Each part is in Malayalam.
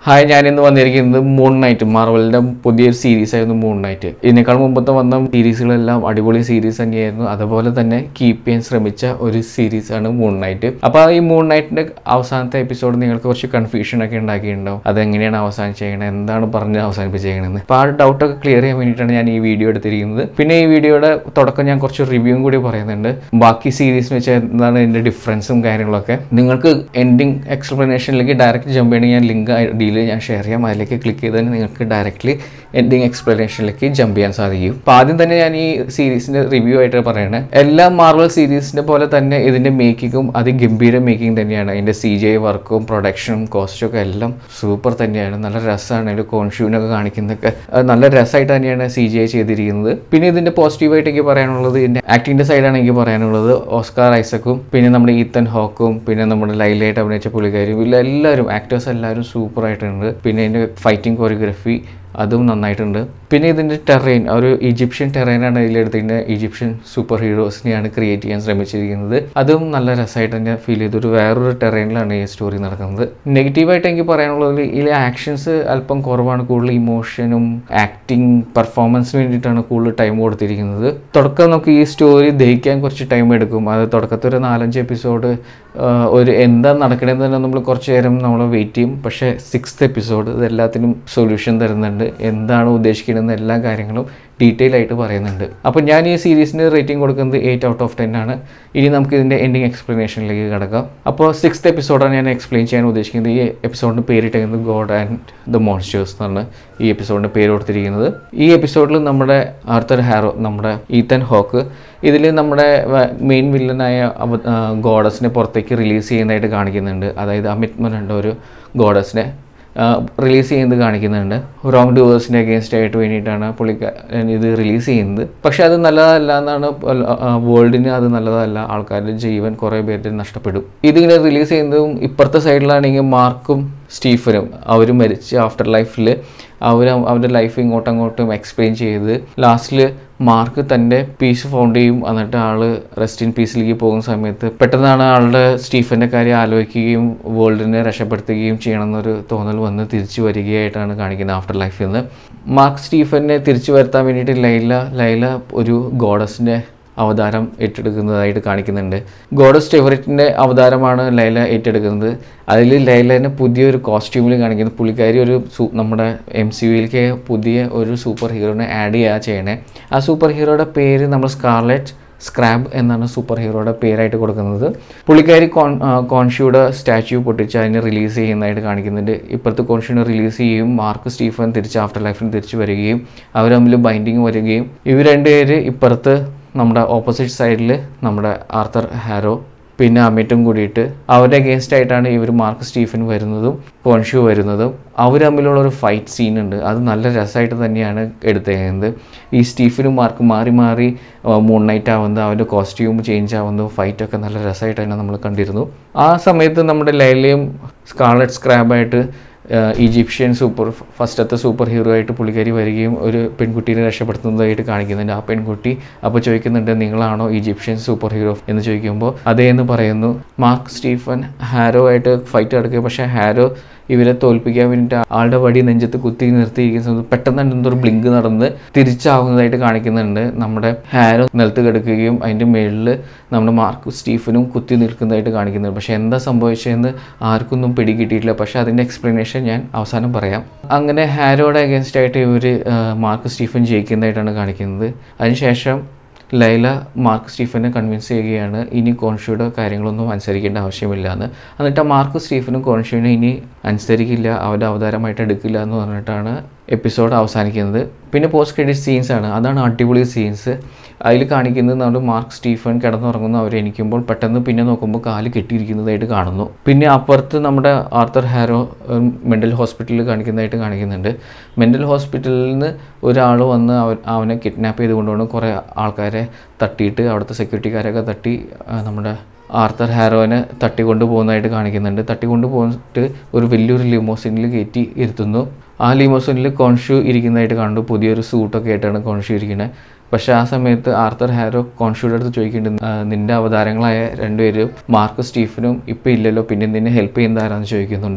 ഹായ് ഞാൻ ഇന്ന് വന്നിരിക്കുന്നത് മൂൺ നൈറ്റ് മാർവലിന്റെ പുതിയൊരു സീരീസ് ആയിരുന്നു മൂൺ നൈറ്റ് ഇതിനേക്കാൾ മുമ്പത്തെ വന്ന സീരീസുകളെല്ലാം അടിപൊളി സീരീസ് തന്നെയായിരുന്നു അതുപോലെ തന്നെ കീപ്പ് ചെയ്യാൻ ശ്രമിച്ച ഒരു സീരീസ് ആണ് മൂൺ നൈറ്റ് അപ്പോൾ ഈ മൂൺ നൈറ്റിന്റെ അവസാനത്തെ എപ്പിസോഡ് നിങ്ങൾക്ക് കുറച്ച് കൺഫ്യൂഷൻ ഒക്കെ ഉണ്ടാക്കിയിട്ടുണ്ടാവും അതെങ്ങനെയാണ് അവസാനിച്ചേക്കണത് എന്താണ് പറഞ്ഞ് അവസാനിപ്പിച്ചേക്കണെന്ന് അപ്പോൾ ആ ഡൗട്ടൊക്കെ ക്ലിയർ ചെയ്യാൻ വേണ്ടിയിട്ടാണ് ഞാൻ ഈ വീഡിയോ എടുത്തിരിക്കുന്നത് പിന്നെ ഈ വീഡിയോയുടെ തുടക്കം ഞാൻ കുറച്ച് റിവ്യൂവും കൂടി പറയുന്നുണ്ട് ബാക്കി സീരീസിന് വെച്ചാൽ എന്താണ് ഇതിന്റെ ഡിഫറൻസും കാര്യങ്ങളൊക്കെ നിങ്ങൾക്ക് എൻഡിങ് എക്സ്പ്ലനേഷനിലേക്ക് ഡയറക്റ്റ് ജമ്പ് ചെയ്യണമെങ്കിൽ ഞാൻ ലിങ്ക് ഐഡിയിൽ ഞാൻ ഷെയർ ചെയ്യാം അതിലേക്ക് ക്ലിക്ക് ചെയ്താൽ നിങ്ങൾക്ക് ഡയറക്റ്റ്ലി എൻഡിങ് എക്സ്പ്ലനേഷനിലേക്ക് ജമ്പ് ചെയ്യാൻ സാധിക്കും അപ്പോൾ ആദ്യം തന്നെ ഞാൻ ഈ സീരീസിന്റെ റിവ്യൂ ആയിട്ട് പറയണേ എല്ലാ മാർവൽ സീരീസിന്റെ പോലെ തന്നെ ഇതിന്റെ മേക്കിങ്ങും അതിഗംഭീര മേക്കിംഗ് തന്നെയാണ് അതിന്റെ സി ജെ വർക്കും പ്രൊഡക്ഷനും കോസ്റ്റും ഒക്കെ എല്ലാം സൂപ്പർ തന്നെയാണ് നല്ല രസമാണ് അതിൽ കോൺഷ്യൂനൊക്കെ കാണിക്കുന്നതൊക്കെ അത് നല്ല രസമായിട്ട് തന്നെയാണ് സി ജി ഐ ചെയ്തിരിക്കുന്നത് പിന്നെ ഇതിന്റെ പോസിറ്റീവായിട്ട് എനിക്ക് പറയാനുള്ളത് ഇതിന്റെ ആക്ടിങ്ങിന്റെ സൈഡാണ് എനിക്ക് പറയാനുള്ളത് ഓസ്കാർ ഐസക്കും പിന്നെ നമ്മുടെ ഈത്തൻ ഹോക്കും പിന്നെ നമ്മുടെ ലൈലായിട്ട് അഭിനയിച്ച പുള്ളിക്കാരും ഇല്ല എല്ലാവരും ആക്ടേഴ്സ് എല്ലാവരും സൂപ്പർ ആയിട്ടുണ്ട് പിന്നെ ഇതിന്റെ ഫൈറ്റിംഗ് കൊറിയോഗ്രഫി അതും നന്നായിട്ടുണ്ട് പിന്നെ ഇതിൻ്റെ ടെറൈൻ ഒരു ഈജിപ്ഷ്യൻ ടെറൈനാണ് ഇതിലെടുത്തിട്ട് ഈജിപ്ഷ്യൻ സൂപ്പർ ഹീറോസിനെയാണ് ക്രിയേറ്റ് ചെയ്യാൻ ശ്രമിച്ചിരിക്കുന്നത് അതും നല്ല രസമായിട്ട് തന്നെ ഫീൽ ചെയ്തു ഒരു വേറൊരു ടെറൈനിലാണ് ഈ സ്റ്റോറി നടക്കുന്നത് നെഗറ്റീവായിട്ട് എനിക്ക് പറയാനുള്ളത് ഇതിലെ ആക്ഷൻസ് അല്പം കുറവാണ് കൂടുതൽ ഇമോഷനും ആക്ടിങ് പെർഫോമൻസിന് വേണ്ടിയിട്ടാണ് കൂടുതൽ ടൈം കൊടുത്തിരിക്കുന്നത് തുടക്കം നമുക്ക് ഈ സ്റ്റോറി ദഹിക്കാൻ കുറച്ച് ടൈം എടുക്കും അത് തുടക്കത്തിൽ ഒരു നാലഞ്ച് എപ്പിസോഡ് ഒരു എന്താ നടക്കണതെന്ന് തന്നെ നമ്മൾ കുറച്ച് നേരം നമ്മൾ വെയിറ്റ് ചെയ്യും പക്ഷേ സിക്സ്ത് എപ്പിസോഡ് ഇതെല്ലാത്തിനും സൊല്യൂഷൻ തരുന്നുണ്ട് എന്താണ് ഉദ്ദേശിക്കുന്നത് എല്ലാ കാര്യങ്ങളും ഡീറ്റെയിൽ ആയിട്ട് പറയുന്നുണ്ട് അപ്പോൾ ഞാൻ ഈ സീരീസിന് റേറ്റിംഗ് കൊടുക്കുന്നത് എയ്റ്റ് ഔട്ട് ഓഫ് ടെൻ ആണ് ഇനി നമുക്ക് ഇതിൻ്റെ എൻഡിങ് എക്സ്പ്ലനേഷനിലേക്ക് കിടക്കാം അപ്പോൾ സിക്സ്ത് എപ്പിസോഡാണ് ഞാൻ എക്സ്പ്ലെയിൻ ചെയ്യാൻ ഉദ്ദേശിക്കുന്നത് ഈ എപ്പിസോഡിന് പേരിട്ടിരിക്കുന്നത് ഗോഡ് ആൻഡ് ദ മോൺസ്റ്റേഴ്സ് എന്നാണ് ഈ എപ്പിസോഡിന് പേര് കൊടുത്തിരിക്കുന്നത് ഈ എപ്പിസോഡിൽ നമ്മുടെ ആർത്തർ ഹാറോ നമ്മുടെ ഈത്തൻ ഹോക്ക് ഇതിൽ നമ്മുടെ മെയിൻ വില്ലനായ ഗോഡസിനെ പുറത്തേക്ക് റിലീസ് ചെയ്യുന്നതായിട്ട് കാണിക്കുന്നുണ്ട് അതായത് അമിത് മനുണ്ട് ഒരു ഗോഡസിനെ റിലീസ് ചെയ്യുന്നത് കാണിക്കുന്നുണ്ട് റോങ് ഡൂവേഴ്സിൻ്റെ അഗേൻസ്റ്റ് ആയിട്ട് വേണ്ടിയിട്ടാണ് പുള്ളിക്കാരൻ ഇത് റിലീസ് ചെയ്യുന്നത് പക്ഷെ അത് നല്ലതല്ല എന്നാണ് വേൾഡിന് അത് നല്ലതല്ല ആൾക്കാരുടെ ജീവൻ കുറേ പേരുടെ നഷ്ടപ്പെടും ഇതിങ്ങനെ റിലീസ് ചെയ്യുന്നതും ഇപ്പുറത്തെ സൈഡിലാണെങ്കിൽ മാർക്കും സ്റ്റീഫനും അവർ മരിച്ച് ആഫ്റ്റർ ലൈഫിൽ അവർ അവരുടെ ലൈഫ് ഇങ്ങോട്ടും അങ്ങോട്ടും എക്സ്പ്ലെയിൻ ചെയ്ത് ലാസ്റ്റിൽ മാർക്ക് തൻ്റെ പീസ് ഫൗണ്ട് ചെയ്യും എന്നിട്ട് ആൾ റെസ്റ്റ് ഇൻ പീസിലേക്ക് പോകുന്ന സമയത്ത് പെട്ടെന്നാണ് ആളുടെ സ്റ്റീഫൻ്റെ കാര്യം ആലോചിക്കുകയും വേൾഡിനെ രക്ഷപ്പെടുത്തുകയും ചെയ്യണമെന്നൊരു തോന്നൽ വന്ന് തിരിച്ചു വരികയായിട്ടാണ് കാണിക്കുന്നത് ആഫ്റ്റർ ലൈഫിൽ നിന്ന് മാർക്ക് സ്റ്റീഫനെ തിരിച്ചു വരുത്താൻ വേണ്ടിയിട്ട് ലൈല ലൈല ഒരു ഗോഡസിൻ്റെ അവതാരം ഏറ്റെടുക്കുന്നതായിട്ട് കാണിക്കുന്നുണ്ട് ഗോഡസ് ടെവറിറ്റിൻ്റെ അവതാരമാണ് ലൈല ഏറ്റെടുക്കുന്നത് അതിൽ ലൈലനെ പുതിയൊരു കോസ്റ്റ്യൂമിൽ കാണിക്കുന്നത് പുള്ളിക്കാരി ഒരു നമ്മുടെ എം സി യുയിലേക്ക് പുതിയ ഒരു സൂപ്പർ ഹീറോനെ ആഡ് ചെയ്യുക ചെയ്യണേ ആ സൂപ്പർ ഹീറോയുടെ പേര് നമ്മൾ സ്കാർലെറ്റ് സ്ക്രാബ് എന്നാണ് സൂപ്പർ ഹീറോയുടെ പേരായിട്ട് കൊടുക്കുന്നത് പുള്ളിക്കാരി കോൺ കോൺഷ്യൂടെ സ്റ്റാച്യു പൊട്ടിച്ച് അതിനെ റിലീസ് ചെയ്യുന്നതായിട്ട് കാണിക്കുന്നുണ്ട് ഇപ്പുറത്ത് കോൺഷ്യൂനെ റിലീസ് ചെയ്യും മാർക്ക് സ്റ്റീഫൻ തിരിച്ച് ആഫ്റ്റർ ലൈഫിന് തിരിച്ചു വരികയും അവർ തമ്മിൽ ബൈൻഡിങ് വരികയും ഇവർ രണ്ടുപേര് ഇപ്പുറത്ത് നമ്മുടെ ഓപ്പോസിറ്റ് സൈഡിൽ നമ്മുടെ ആർത്തർ ഹാരോ പിന്നെ അമിറ്റും കൂടിയിട്ട് അവരുടെ അഗേൻസ്റ്റ് ആയിട്ടാണ് ഇവർ മാർക്ക് സ്റ്റീഫൻ വരുന്നതും കോൺഷ്യൂ വരുന്നതും അവർ തമ്മിലുള്ള ഒരു ഫൈറ്റ് സീൻ ഉണ്ട് അത് നല്ല രസമായിട്ട് തന്നെയാണ് എടുത്തേക്കുന്നത് ഈ സ്റ്റീഫനും മാർക്ക് മാറി മാറി മൂൺ നൈറ്റ് ആവുന്നത് അവൻ്റെ കോസ്റ്റ്യൂം ചേഞ്ച് ആവുന്നതും ഫൈറ്റൊക്കെ നല്ല രസമായിട്ട് തന്നെ നമ്മൾ കണ്ടിരുന്നു ആ സമയത്ത് നമ്മുടെ ലൈലയും സ്കാർലറ്റ് സ്ക്രാബായിട്ട് ഈജിപ്ഷ്യൻ സൂപ്പർ ഫസ്റ്റത്തെ സൂപ്പർ ഹീറോ ആയിട്ട് പുള്ളിക്കാരി വരികയും ഒരു പെൺകുട്ടീനെ രക്ഷപ്പെടുത്തുന്നതായിട്ട് കാണിക്കുന്നുണ്ട് ആ പെൺകുട്ടി അപ്പോൾ ചോദിക്കുന്നുണ്ട് നിങ്ങളാണോ ഈജിപ്ഷ്യൻ സൂപ്പർ ഹീറോ എന്ന് ചോദിക്കുമ്പോൾ അതേ എന്ന് പറയുന്നു മാർക്ക് സ്റ്റീഫൻ ഹാരോ ആയിട്ട് ഫൈറ്റ് നടക്കുക പക്ഷേ ഹാരോ ഇവരെ തോൽപ്പിക്കാൻ വേണ്ടിയിട്ട് ആളുടെ വടി നെഞ്ചത്ത് കുത്തി നിർത്തിയിരിക്കുന്ന സമയത്ത് പെട്ടെന്ന് എന്തൊരു ബ്ലിങ്ക് നടന്ന് തിരിച്ചാവുന്നതായിട്ട് കാണിക്കുന്നുണ്ട് നമ്മുടെ ഹാരോ നിലത്ത് കിടക്കുകയും അതിൻ്റെ മേളിൽ നമ്മുടെ മാർക്ക് സ്റ്റീഫനും കുത്തി നിൽക്കുന്നതായിട്ട് കാണിക്കുന്നുണ്ട് പക്ഷേ എന്താ സംഭവിച്ചതെന്ന് ആർക്കൊന്നും പിടികിട്ടിയിട്ടില്ല പക്ഷേ അതിൻ്റെ എക്സ്പ്ലനേഷൻ ഞാൻ അവസാനം പറയാം അങ്ങനെ ഹാരോയുടെ അഗേൻസ്റ്റ് ആയിട്ട് ഇവർ മാർക്ക് സ്റ്റീഫൻ ജയിക്കുന്നതായിട്ടാണ് കാണിക്കുന്നത് അതിനുശേഷം ലൈല മാർക്ക് സ്റ്റീഫനെ കൺവിൻസ് ചെയ്യുകയാണ് ഇനി കോൺഷ്യൂയുടെ കാര്യങ്ങളൊന്നും അനുസരിക്കേണ്ട ആവശ്യമില്ല എന്ന് എന്നിട്ട് ആ മാർക്ക് സ്റ്റീഫനും കോൺഷ്യൂനെ ഇനി അനുസരിക്കില്ല അവരുടെ അവതാരമായിട്ട് എടുക്കില്ല എന്ന് പറഞ്ഞിട്ടാണ് എപ്പിസോഡ് അവസാനിക്കുന്നത് പിന്നെ പോസ്റ്റ് ക്രെഡിറ്റ് സീൻസ് ആണ് അതാണ് അടിപൊളി സീൻസ് അതിൽ കാണിക്കുന്നത് നമ്മുടെ മാർക്ക് സ്റ്റീഫൻ കിടന്നുറങ്ങുന്നു അവർ എണീക്കുമ്പോൾ പെട്ടെന്ന് പിന്നെ നോക്കുമ്പോൾ കാല് കെട്ടിയിരിക്കുന്നതായിട്ട് കാണുന്നു പിന്നെ അപ്പുറത്ത് നമ്മുടെ ആർത്തർ ഹാരോ മെൻ്റൽ ഹോസ്പിറ്റലിൽ കാണിക്കുന്നതായിട്ട് കാണിക്കുന്നുണ്ട് മെൻ്റൽ ഹോസ്പിറ്റലിൽ നിന്ന് ഒരാൾ വന്ന് അവൻ അവനെ കിഡ്നാപ്പ് ചെയ്ത് കൊണ്ടുപോകണം കുറേ ആൾക്കാരെ തട്ടിയിട്ട് അവിടുത്തെ സെക്യൂരിറ്റിക്കാരൊക്കെ തട്ടി നമ്മുടെ ആർത്തർ ഹാരോനെ തട്ടിക്കൊണ്ട് പോകുന്നതായിട്ട് കാണിക്കുന്നുണ്ട് തട്ടിക്കൊണ്ട് പോയിട്ട് ഒരു വലിയൊരു ലിമോസിനിൽ കയറ്റി ഇരുത്തുന്നു ആ ലിമോസിനിൽ കോൺഷ്യൂ ഇരിക്കുന്നതായിട്ട് കണ്ടു പുതിയൊരു സൂട്ടൊക്കെ ആയിട്ടാണ് കോൺഷ്യൂ ഇരിക്കുന്നത് പക്ഷെ ആ സമയത്ത് ആർത്തർ ഹാരോ കോൺഷ്യൂടെ അടുത്ത് ചോദിക്കുന്നുണ്ട് "ആ, നിന്റെ അവതാരങ്ങളായ രണ്ടുപേരും മാർക്ക് സ്റ്റീഫനും ഇപ്പം ഇല്ലല്ലോ പിന്നെ നിന്നെ ഹെൽപ്പ് ചെയ്യുന്ന ആരാന്ന് ചോദിക്കുന്നുണ്ട്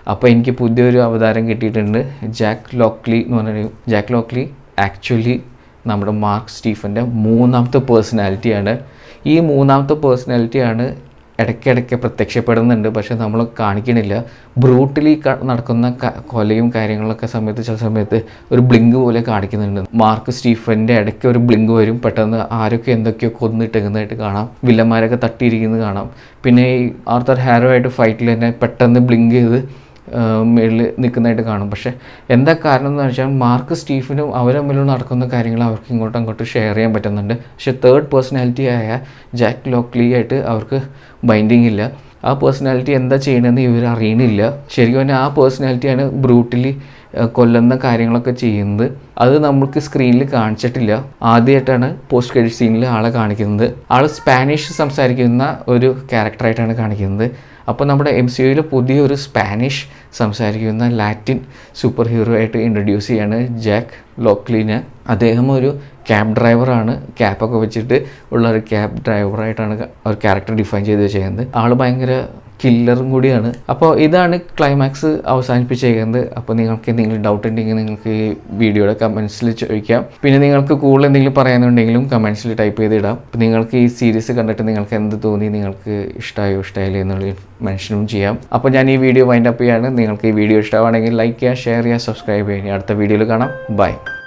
അപ്പോൾ എനിക്ക് പുതിയൊരു അവതാരം കിട്ടിയിട്ടുണ്ട് ജാക്ക് ലോക്ലി എന്ന് പറഞ്ഞൊരു ജാക്ക് ലോക്ലി ആക്ച്വലി നമ്മുടെ മാർക്ക് സ്റ്റീഫൻ്റെ മൂന്നാമത്തെ പേഴ്സണാലിറ്റിയാണ് ഈ മൂന്നാമത്തെ പേഴ്സണാലിറ്റിയാണ് ഇടയ്ക്കിടയ്ക്ക് പ്രത്യക്ഷപ്പെടുന്നുണ്ട് പക്ഷെ നമ്മൾ കാണിക്കണില്ല ബ്രൂട്ടലി നടക്കുന്ന ക- കൊലയും കാര്യങ്ങളൊക്കെ സമയത്ത് ചില സമയത്ത് ഒരു ബ്ലിങ്ക് പോലെ കാണിക്കുന്നുണ്ട് മാർക്ക് സ്റ്റീഫൻ്റെ ഇടയ്ക്ക് ഒരു ബ്ലിങ്ക് വരും പെട്ടെന്ന് ആരൊക്കെ എന്തൊക്കെയോ കൊന്നിട്ടേക്കുന്നതായിട്ട് കാണാം വില്ലന്മാരൊക്കെ തട്ടിയിരിക്കുന്നത് കാണാം പിന്നെ ഈ ആർത്തർ ഹാരോ ആയിട്ട് ഫൈറ്റിൽ തന്നെ പെട്ടെന്ന് ബ്ലിങ്ക് ചെയ്ത് മേളിൽ നിൽക്കുന്നതായിട്ട് കാണും പക്ഷെ എന്താ കാരണം എന്ന് വെച്ചാൽ മാർക്ക് സ്റ്റീഫനും അവർ തമ്മിലുള്ള നടക്കുന്ന കാര്യങ്ങൾ അവർക്ക് ഇങ്ങോട്ടും അങ്ങോട്ടും ഷെയർ ചെയ്യാൻ പറ്റുന്നുണ്ട് പക്ഷെ തേർഡ് പേഴ്സണാലിറ്റി ആയ ജാക്ക് ലോക്ലി ആയിട്ട് അവർക്ക് ബൈൻഡിങ് ഇല്ല ആ പേഴ്സണാലിറ്റി എന്താ ചെയ്യണമെന്ന് ഇവർ അറിയണില്ല ശരിക്കും പറഞ്ഞാൽ ആ പേഴ്സണാലിറ്റിയാണ് ബ്രൂട്ടലി കൊല്ലുന്ന കാര്യങ്ങളൊക്കെ ചെയ്യുന്നത് അത് നമുക്ക് സ്ക്രീനിൽ കാണിച്ചിട്ടില്ല ആദ്യമായിട്ടാണ് പോസ്റ്റ് ക്രെഡിറ്റ് സീനിൽ ആളെ കാണിക്കുന്നത് ആൾ സ്പാനിഷ് സംസാരിക്കുന്ന ഒരു ക്യാരക്ടറായിട്ടാണ് കാണിക്കുന്നത് അപ്പോൾ നമ്മുടെ എം സി യുയിൽ പുതിയൊരു സ്പാനിഷ് സംസാരിക്കുന്ന ലാറ്റിൻ സൂപ്പർ ഹീറോ ആയിട്ട് ഇൻട്രൊഡ്യൂസ് ചെയ്യാണ് ജാക്ക് ലോക്ലിന് അദ്ദേഹം ഒരു ക്യാബ് ഡ്രൈവറാണ് ക്യാപ്പൊക്കെ വെച്ചിട്ട് ഉള്ള ഒരു ക്യാബ് ഡ്രൈവറായിട്ടാണ് ഒരു ക്യാരക്ടർ ഡിഫൈൻ ചെയ്ത് ചെയ്യുന്നത് ആൾ ഭയങ്കര കില്ലറും കൂടിയാണ് അപ്പോൾ ഇതാണ് ക്ലൈമാക്സ് അവസാനിപ്പിച്ചേക്കുന്നത് അപ്പോൾ നിങ്ങൾക്ക് എന്തെങ്കിലും ഡൗട്ട് ഉണ്ടെങ്കിൽ നിങ്ങൾക്ക് ഈ വീഡിയോയുടെ കമൻസിൽ ചോദിക്കാം പിന്നെ നിങ്ങൾക്ക് കൂടുതൽ എന്തെങ്കിലും പറയാനുണ്ടെങ്കിലും കമൻസിൽ ടൈപ്പ് ചെയ്തിടാം അപ്പോൾ നിങ്ങൾക്ക് ഈ സീരീസ് കണ്ടിട്ട് നിങ്ങൾക്ക് എന്ത് തോന്നി നിങ്ങൾക്ക് ഇഷ്ടമായോ ഇഷ്ടമായില്ലേ എന്നുള്ള മെൻഷനും ചെയ്യാം അപ്പോൾ ഞാൻ ഈ വീഡിയോ വൈൻഡ് അപ്പ് ചെയ്യാണ് നിങ്ങൾക്ക് ഈ വീഡിയോ ഇഷ്ടമാണെങ്കിൽ ലൈക്ക് ചെയ്യുക ഷെയർ ചെയ്യുക സബ്സ്ക്രൈബ് ചെയ്യുക ഇനി അടുത്ത വീഡിയോയിൽ കാണാം ബൈ